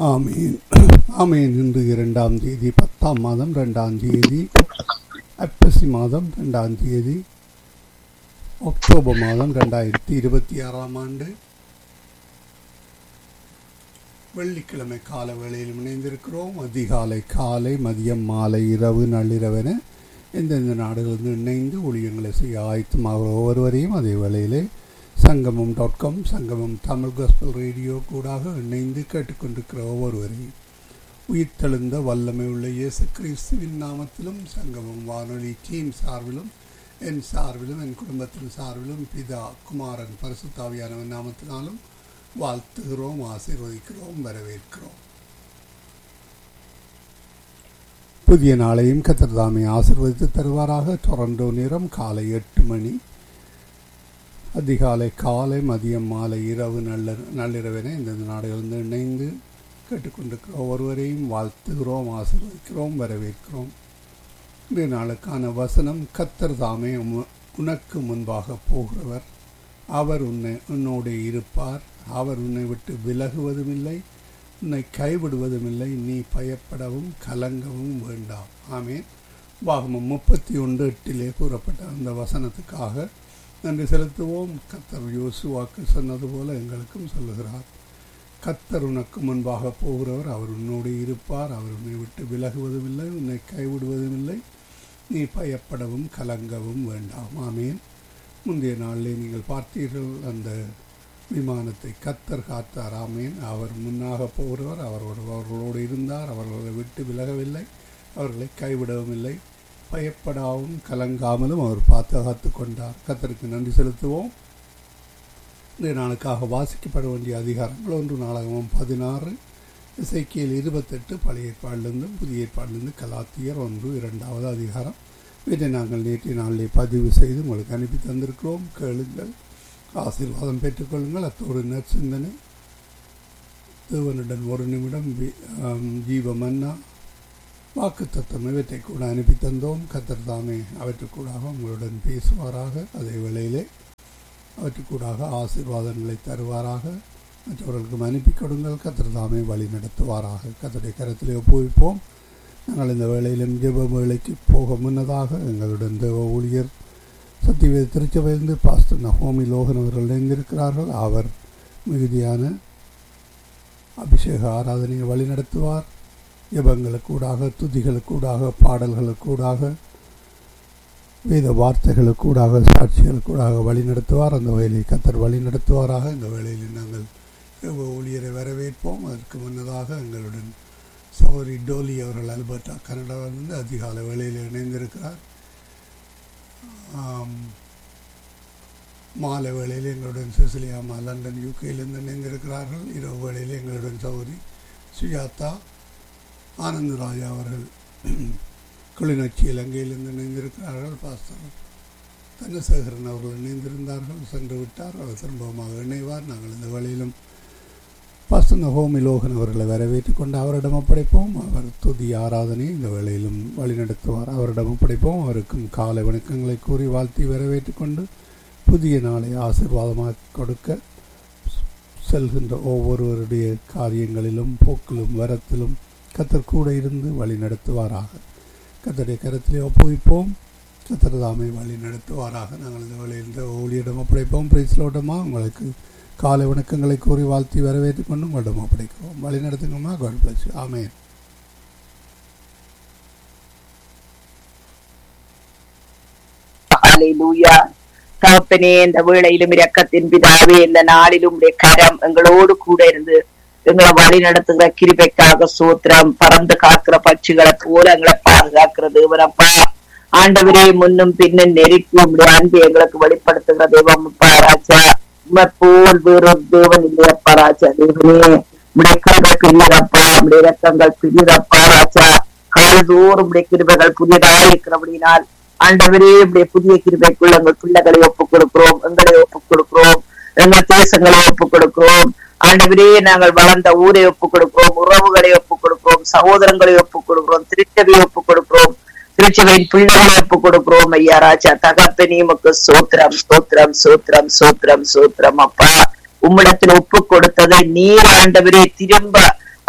ஆமீன் ஆமீன் இன்று இரண்டாம் தேதி பத்தாம் மாதம் ரெண்டாம் தேதி ஐப்பசி மாதம் ரெண்டாம் தேதி அக்டோபர் மாதம் ரெண்டாயிரத்தி இருபத்தி ஆறாம் ஆண்டு வெள்ளிக்கிழமை கால வேளையில் இணைந்திருக்கிறோம் அதிகாலை காலை மதியம் மாலை இரவு நள்ளிரவென எந்தெந்த நாடுகளிலிருந்து இணைந்து ஊழியங்களை செய்ய ஆயத்தமாக ஒவ்வொருவரையும் அதே வேளையிலே சங்கமம் டாட் காம் சங்கமம் தமிழ் காஸ்பல் ரேடியோ கூடாக இணைந்து கேட்டுக்கொண்டிருக்கிற ஒவ்வொருவரையும் உயிர்த்தெழுந்த வல்லமை உள்ள இயேசு கிறிஸ்துவின் நாமத்திலும் சங்கமம் வானொலி டீம் சார்பிலும் என் சார்பிலும் என் குடும்பத்தின் சார்பிலும் பிதா குமாரன் பரிசுத்தாவியானவன் நாமத்தினாலும் வாழ்த்துகிறோம் ஆசீர்வதிக்கிறோம் வரவேற்கிறோம் புதிய நாளையும் கத்திரதாமை ஆசிர்வதித்து தருவாராக டொரண்டோ நேரம் காலை எட்டு மணி அதிகாலை காலை மதியம் மாலை இரவு நல்ல நள்ளிரவென இந்தந்த நாடுகளிலிருந்து இணைந்து கேட்டுக்கொண்டிருக்கிற ஒவ்வொருவரையும் வாழ்த்துகிறோம் ஆசீர்வதிக்கிறோம் வரவேற்கிறோம் இன்றைய நாளுக்கான வசனம் கத்தர் தாமே உனக்கு முன்பாக போகிறவர் அவர் உன்னை உன்னோடு இருப்பார் அவர் உன்னை விட்டு விலகுவதும் இல்லை உன்னை கைவிடுவதும் இல்லை நீ பயப்படவும் கலங்கவும் வேண்டாம் ஆமேன் பாகமம் முப்பத்தி ஒன்று எட்டிலே கூறப்பட்ட அந்த வசனத்துக்காக நன்றி செலுத்துவோம் கத்தர் யோசுவாக்கு சொன்னது போல எங்களுக்கும் சொல்லுகிறார் கத்தர் உனக்கு முன்பாக போகிறவர் அவர் உன்னோடு இருப்பார் அவர் உன்னை விட்டு விலகுவதும் இல்லை உன்னை கைவிடுவதும் இல்லை நீ பயப்படவும் கலங்கவும் வேண்டாம் ஆமேன் முந்தைய நாளிலே நீங்கள் பார்த்தீர்கள் அந்த விமானத்தை கத்தர் காத்தார் ஆமேன் அவர் முன்னாக போகிறவர் அவரோடு அவர்களோடு இருந்தார் அவர்களை விட்டு விலகவில்லை அவர்களை கைவிடவும் இல்லை பயப்படாவும் கலங்காமலும் அவர் பாதுகாத்து கொண்டார் கத்தருக்கு நன்றி செலுத்துவோம் இந்த நாளுக்காக வாசிக்கப்பட வேண்டிய அதிகாரங்கள் ஒன்று நாடகமும் பதினாறு இசைக்கியல் இருபத்தெட்டு பழைய ஏற்பாடிலிருந்தும் புதிய ஏற்பாடிலிருந்து கலாத்தியர் ஒன்று இரண்டாவது அதிகாரம் இதை நாங்கள் நேற்றைய நாளிலே பதிவு செய்து உங்களுக்கு அனுப்பி தந்திருக்கிறோம் கேளுங்கள் ஆசீர்வாதம் பெற்றுக்கொள்ளுங்கள் அத்தோடு நற்சிந்தனை தேவனுடன் ஒரு நிமிடம் ஜீவ மன்னா வாக்கு தத்தம் இவற்றை கூட அனுப்பி தந்தோம் கத்தர் தாமே அவற்றுக்கூடாக உங்களுடன் பேசுவாராக அதே வேளையிலே அவற்றுக்கூடாக ஆசீர்வாதங்களை தருவாராக மற்றவர்களுக்கும் அனுப்பி கொடுங்கள் கத்தர் தாமே வழி நடத்துவாராக கத்தருடைய கரத்திலே ஒப்புவிப்போம் நாங்கள் இந்த வேளையிலும் ஜெப வேலைக்கு போக முன்னதாக எங்களுடன் தேவ ஊழியர் சத்தியவேத திருச்சபையிலிருந்து பாஸ்டர் நகோமி லோகன் அவர்கள் இணைந்திருக்கிறார்கள் அவர் மிகுதியான அபிஷேக ஆராதனையை வழிநடத்துவார் ஜபங்களுக்கூடாக துதிகளுக்கூடாக பாடல்களுக்கூடாக வேத வார்த்தைகளுக்கூடாக சாட்சிகளுக்கூடாக வழி நடத்துவார் அந்த வேலையை கத்தர் வழி நடத்துவாராக இந்த வேளையில் நாங்கள் ஊழியரை வரவேற்போம் அதற்கு முன்னதாக எங்களுடன் சௌரி டோலி அவர்கள் அல்பர்டா கனடாவிலிருந்து அதிகாலை வேளையில் இணைந்திருக்கிறார் மாலை வேளையில் எங்களுடன் சிசிலியாமா லண்டன் யூகேயிலிருந்து இணைந்திருக்கிறார்கள் இரவு வேளையில் எங்களுடன் சௌரி சுஜாதா ஆனந்த ராஜா அவர்கள் கிளிநொச்சி இலங்கையிலிருந்து இணைந்திருக்கிறார்கள் பாஸ்டர் தனசேகரன் அவர்கள் இணைந்திருந்தார்கள் சென்று விட்டார் அவர் திரும்பமாக இணைவார் நாங்கள் இந்த வழியிலும் பாஸ்டர் ஹோமி லோகன் அவர்களை வரவேற்றுக் கொண்டு அவரிடம் ஒப்படைப்போம் அவர் துதி ஆராதனை இந்த வேளையிலும் வழிநடத்துவார் அவரிடம் ஒப்படைப்போம் அவருக்கும் காலை வணக்கங்களை கூறி வாழ்த்தி வரவேற்றுக் கொண்டு புதிய நாளை ஆசிர்வாதமாக கொடுக்க செல்கின்ற ஒவ்வொருவருடைய காரியங்களிலும் போக்கிலும் வரத்திலும் கத்தர் கூட இருந்து வழி நடத்துவாராக கத்தருடைய கருத்திலே ஒப்புவிப்போம் கத்தர் தாமே வழி நடத்துவாராக நாங்கள் இந்த வழியில் இந்த ஊழியிடம் ஒப்படைப்போம் பிரைஸ்லோட்டமா உங்களுக்கு காலை வணக்கங்களை கூறி வாழ்த்தி வரவேற்றுக் கொண்டு உங்களிடம் ஒப்படைக்கிறோம் வழி நடத்துங்கம்மா காட் பிளஸ் ஆமேன் தகப்பனே இந்த வேளையிலும் இரக்கத்தின் பிதாவே இந்த நாளிலும் உடைய கரம் எங்களோடு கூட இருந்து எங்களை வழி நடத்துகிற கிருபைக்காக சூத்திரம் பறந்து காக்கிற பட்சிகளை போல எங்களை பாதுகாக்கிற தேவனப்பா ஆண்டவரே முன்னும் பின்னும் நெருக்கி உடைய அன்பு எங்களுக்கு வெளிப்படுத்துகிற தெய்வம் ராஜா உமர் போல் வேறொரு தேவன் இல்லையப்பா ராஜா தேவனே உடைய கிருபை பிரியரப்பா உடைய ரத்தங்கள் பிரியரப்பா ராஜா காலதோறும் உடைய கிருபைகள் புதியதாக இருக்கிறபடினால் ஆண்டவரே உடைய புதிய கிருபைக்குள்ள எங்கள் பிள்ளைகளை ஒப்புக் கொடுக்கிறோம் எங்களை ஒப்புக் கொடுக்கிறோம் எங்கள் தேசங்களை ஒப்புக் கொடுக்கிறோம் ஆண்டவரே நாங்கள் வளர்ந்த ஊரை ஒப்புக் கொடுக்கிறோம் உறவுகளை ஒப்புக் கொடுக்கிறோம் சகோதரங்களை ஒப்புக் கொடுக்கிறோம் திருச்சபையை ஒப்புக் கொடுக்கிறோம் திருச்சபையின் பிள்ளைகளை ஒப்புக் கொடுக்கிறோம் ஐயா ராஜா தகப்பனே உமக்கு சோத்திரம் சோத்திரம் சோத்திரம் சோத்திரம் சோத்திரம் அப்பா உம்மிடத்தில் ஒப்பு கொடுத்ததை நீர் ஆண்டவரே திரும்ப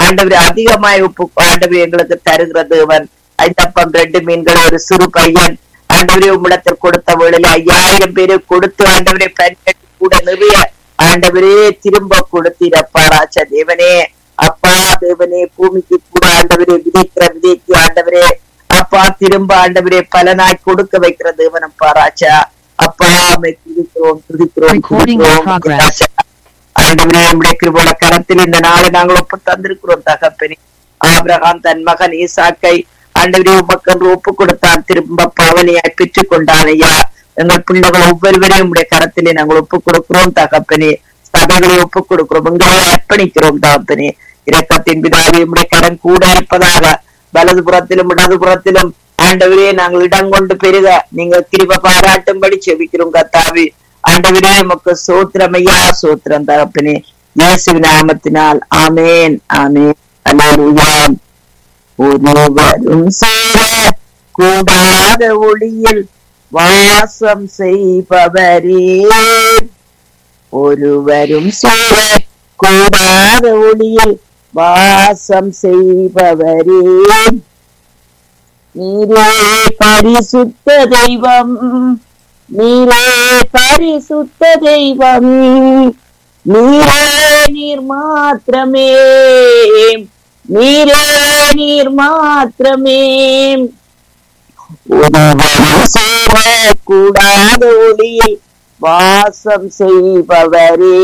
ஆண்டவரே அதிகமாய் உப்பு ஆண்டவரே எங்களுக்கு தருகிற தேவன் ஐந்தப்பம் ரெண்டு மீன்கள் ஒரு சிறு பையன் ஆண்டவரே உம்மிடத்தில் கொடுத்த வேளையில ஐயாயிரம் பேரு கொடுத்து ஆண்டவரே பயன்படுத்தி கூட நிறைய ஆண்டவரே திரும்ப கொடுத்தீரப்பா ராஜா தேவனே அப்பா தேவனே பூமிக்கு கூட ஆண்டவரே விதைக்கிற விதைக்கு ஆண்டவரே அப்பா திரும்ப ஆண்டவரே பலனாய் கொடுக்க வைக்கிற தேவன் அப்பா ராஜா அப்பா அம்மை துதிக்கிறோம் துதிக்கிறோம் Recording in துதிக்கிறோம். progress. ராஜா. ஆண்டவரே நம்முடைய கிருபோட கரத்தில் இந்த நாளை நாங்கள் ஒப்பு தந்திருக்கிறோம் தகப்பனே ஆபிரகாம் தன் மகன் ஈசாக்கை ஆண்டவரே உமக்கென்று ஒப்பு கொடுத்தான் திரும்ப பவனியாய் பெற்றுக் கொண்டான் ஐயா எங்கள் பிள்ளைகள் ஒவ்வொருவரையும் உடைய கரத்திலே நாங்கள் ஒப்பு கொடுக்கிறோம் தகப்பனே சபைகளை ஒப்பு கொடுக்கிறோம் எங்களை அர்ப்பணிக்கிறோம் தகப்பனே இரக்கத்தின் பிதாவே உடைய கரம் கூட இருப்பதாக வலதுபுறத்திலும் இடதுபுறத்திலும் ஆண்டவரே நாங்கள் இடம் கொண்டு பெருக நீங்க கிருப பாராட்டும்படி செபிக்கிறோம் கத்தாவே ஆண்டவரே உமக்கு சோத்திரம் ஐயா சோத்திரம் தகப்பனே இயேசு நாமத்தினால் ஆமேன் ஆமேன் அல்லேலூயா ஒருவரும் சேர கூடாத ஒளியில் வாசம் செய்பவரே ஒருவரும் சேர கூடாத ஒளியில் வாசம் செய்பவரே நீரே பரிசுத்த தெய்வம் நீரே பரிசுத்த தெய்வம் நீரே நீர் மாத்திரமே நீரே நீர் மாத்திரமே ஒருவரும் சேரக்கூடாத ஒளியில் வாசம் செய்பவரே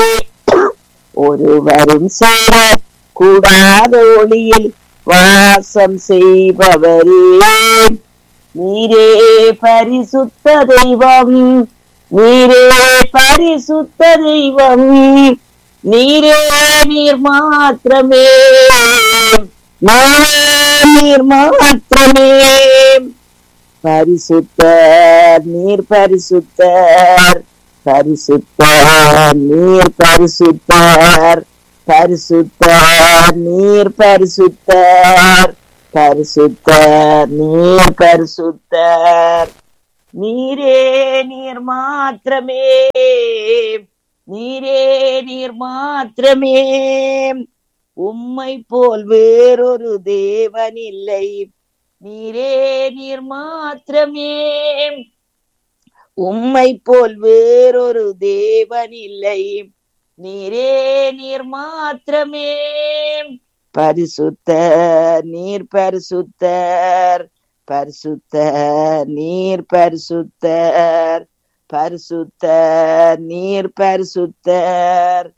ஒருவரும் சேர கூடாத ஒளியில் வாசம் செய்பவரே நீரே பரிசுத்த தெய்வம் நீரே பரிசுத்த தெய்வம் நீரே நீர் மாத்திரமே நீரே நீர் மாத்திரமே பரிசுத்தர் நீர் பரிசுத்தர் பரிசுத்தர் நீர் பரிசுத்தர் பரிசுத்தர் நீர் பரிசுத்தர் பரிசுத்தர் நீர் பரிசுத்தர் நீரே நீர் மாத்திரமே நீரே நீர் மாத்திரமே உம்மை போல் வேறொரு தேவன் இல்லை நீரே நீர் மாத்திரமே உம்மை போல் வேறொரு தேவன் இல்லை நீரே நீர் மாத்திரமே பரிசுத்தர் நீர் பரிசுத்தர் பரிசுத்தர் நீர் பரிசுத்தர் பரிசுத்தர் நீர் பரிசுத்தர்